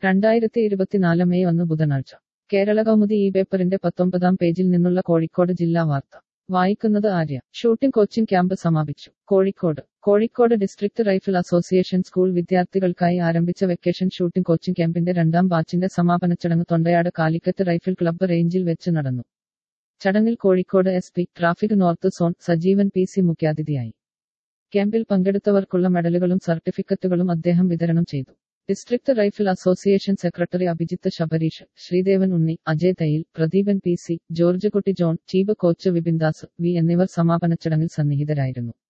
രണ്ടായിരത്തി ഇരുപത്തിനാല് മെയ് ഒന്ന് ബുധനാഴ്ച കേരള കൗമുദി ഈ പേപ്പറിന്റെ പത്തൊമ്പതാം പേജിൽ നിന്നുള്ള കോഴിക്കോട് ജില്ലാ വാർത്ത വായിക്കുന്നത് ആര്യ ഷൂട്ടിംഗ് കോച്ചിംഗ് ക്യാമ്പ് സമാപിച്ചു Kozhikode Kozhikode district rifle association school വിദ്യാർത്ഥികൾക്കായി ആരംഭിച്ച വെക്കേഷൻ ഷൂട്ടിംഗ് കോച്ചിംഗ് ക്യാമ്പിന്റെ രണ്ടാം ബാച്ചിന്റെ സമാപന ചടങ്ങ് തൊണ്ടയാട് കാലിക്കറ്റ് റൈഫിൾ ക്ലബ്ബ് റേഞ്ചിൽ വെച്ച് നടന്നു ചടങ്ങിൽ Kozhikode S P traffic north zone Sajeevan P C മുഖ്യാതിഥിയായി ക്യാമ്പിൽ പങ്കെടുത്തവർക്കുള്ള മെഡലുകളും സർട്ടിഫിക്കറ്റുകളും അദ്ദേഹം വിതരണം ചെയ്തു district rifle association secretary Abhijith Sabareesh Sreedevan Unni Ajay Thayyil Pradeepan P C George Kutty John chief coach Vipindas V എന്നിവർ സമാപന ചടങ്ങിൽ സന്നിഹിതരായിരുന്നു